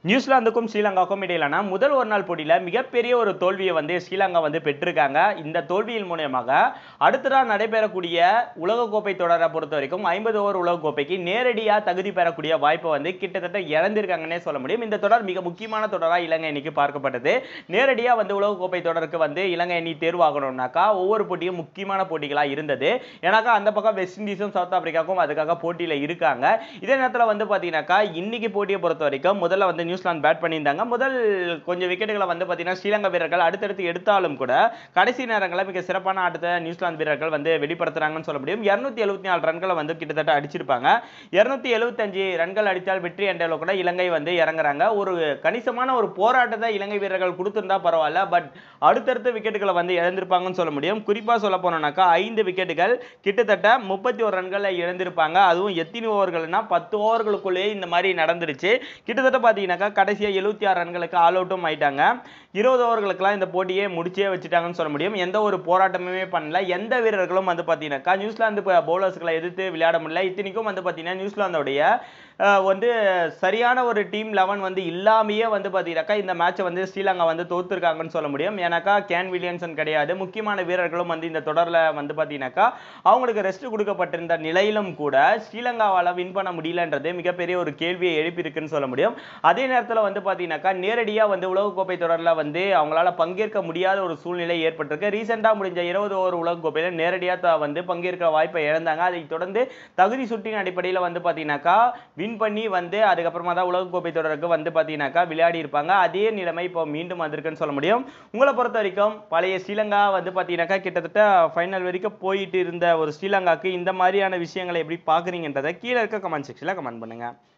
நியூசிலாந்துக்கும் ஸ்ரீலங்காவுக்கும் இடையிலான முதல் ஒரு நாள் போட்டியில் மிகப்பெரிய ஒரு தோல்வியை வந்து ஸ்ரீலங்கா வந்து பெற்றிருக்காங்க இந்த தோல்வியின் மூலியமாக அடுத்த நாள் நடைபெறக்கூடிய உலகக்கோப்பை தொடரை பொறுத்த வரைக்கும் ஐம்பது ஓவர் உலகக்கோப்பைக்கு நேரடியாக தகுதி பெறக்கூடிய வாய்ப்பை வந்து கிட்டத்தட்ட இழந்திருக்காங்கன்னே சொல்ல முடியும் இந்த தொடர் மிக முக்கியமான தொடராக இலங்கை அணிக்கு பார்க்கப்பட்டது நேரடியாக வந்து உலகக்கோப்பை தொடருக்கு வந்து இலங்கை அணி தேர்வாகணும்னாக்கா ஒவ்வொரு போட்டியும் முக்கியமான போட்டிகளாக இருந்தது ஏன்னாக்கா அந்த பக்கம் வெஸ்ட் இண்டீஸும் சவுத் ஆப்பிரிக்காவுக்கும் அதுக்காக போட்டியில் இருக்காங்க இதே நேரத்தில் வந்து பார்த்தீங்கன்னாக்கா இன்னைக்கு போட்டியை பொறுத்த வரைக்கும் முதல்ல வந்து நியூசிலாந்து பேட் பண்ணியிருந்தாங்க முதல் கொஞ்சம் விக்கெட்டுகளை வந்து பார்த்தீங்கன்னா ஸ்ரீலங்கா வீரர்கள் அடுத்தடுத்து எடுத்தாலும் கூட கடைசி நேரங்களில் மிக சிறப்பான ஆட்டத்தை நியூசிலாந்து வீரர்கள் வந்து வெளிப்படுத்துறாங்கன்னு சொல்ல முடியும் இரநூத்தி எழுபத்தி நாலு ரன்களை வந்து கிட்டத்தட்ட அடிச்சிருப்பாங்க இரநூத்தி எழுபத்தஞ்சு ரன்கள் அடித்தால் வெற்றி என்ற கூட இலங்கை வந்து இறங்குறாங்க ஒரு கணிசமான ஒரு போராட்டத்தை இலங்கை வீரர்கள் கொடுத்திருந்தா பரவாயில்ல பட் அடுத்தடுத்த விக்கெட்டுகளை வந்து இழந்திருப்பாங்கன்னு சொல்ல முடியும் குறிப்பாக சொல்ல போனோம்னாக்கா ஐந்து விக்கெட்டுகள் கிட்டத்தட்ட முப்பத்தி ஒரு ரன்களை இழந்திருப்பாங்க அதுவும் எத்தனை ஓவர்கள்னா பத்து ஓவர்களுக்குள்ளேயே இந்த மாதிரி நடந்துருச்சு கிட்டத்தட்ட பார்த்தீங்கன்னாக்கா கடைசியாக எழுபத்தி ஆறு ரன்களுக்கு ஆல் அவுட்டும் ஆயிட்டாங்க இருபது ஓவர்களுக்கெல்லாம் இந்த போட்டியை முடிச்சே வச்சுட்டாங்கன்னு சொல்ல முடியும் எந்த ஒரு போராட்டமுமே பண்ணல எந்த வீரர்களும் வந்து பார்த்தீங்கன்னாக்கா நியூசிலாந்து பவுலர்ஸ்களை எதிர்த்து விளையாட முடியல இத்தனைக்கும் வந்து பார்த்தீங்கன்னா நியூசிலாந்தோடைய அஹ், வந்து சரியான ஒரு டீம் லெவன் வந்து இல்லாமையே வந்து பார்த்தீங்கன்னாக்கா இந்த மேட்சை வந்து ஸ்ரீலங்கா வந்து தோத்துருக்காங்கன்னு சொல்ல முடியும் ஏன்னாக்கா கேன் வில்லியம்சன் கிடையாது முக்கியமான வீரர்களும் வந்து இந்த தொடரில் வந்து பார்த்தீங்கன்னாக்கா அவங்களுக்கு ரெஸ்ட் கொடுக்கப்பட்டிருந்த நிலையிலும் கூட ஸ்ரீலங்காவால் வின் பண்ண முடியலன்றது மிகப்பெரிய ஒரு கேள்வியை எழுப்பியிருக்குன்னு சொல்ல முடியும் அதே நேரத்தில் வந்து பார்த்தீங்கன்னாக்கா நேரடியாக வந்து உலகக்கோப்பை தொடரில் வந்து அவங்களால பங்கேற்க முடியாத ஒரு சூழ்நிலை ஏற்பட்டிருக்கு ரீசெண்டாக முடிஞ்ச இருபது ஓவர் உலகக்கோப்பையில் நேரடியாக வந்து பங்கேற்க வாய்ப்பை இழந்தாங்க அதை தொடர்ந்து தகுதி சுற்றின் அடிப்படையில் வந்து பார்த்தீங்கன்னாக்கா வின் பண்ணி வந்து அதுக்கப்புறமா தான் உலகக்கோப்பை தொடருக்கு வந்து பார்த்தீங்கன்னாக்கா விளையாடி இருப்பாங்க அதே நிலைமை இப்போ மீண்டும் வந்திருக்குன்னு சொல்ல முடியும் உங்களை பொறுத்த வரைக்கும் பழைய ஸ்ரீலங்கா வந்து பார்த்தீங்கன்னாக்கா கிட்டத்தட்ட ஃபைனல் வரைக்கும் போயிட்டு இருந்த ஒரு ஸ்ரீலங்காக்கு இந்த மாதிரியான விஷயங்களை எப்படி பார்க்குறீங்கன்றதை கீழே இருக்க கமெண்ட் செக்ஷனில் கமெண்ட் பண்ணுங்க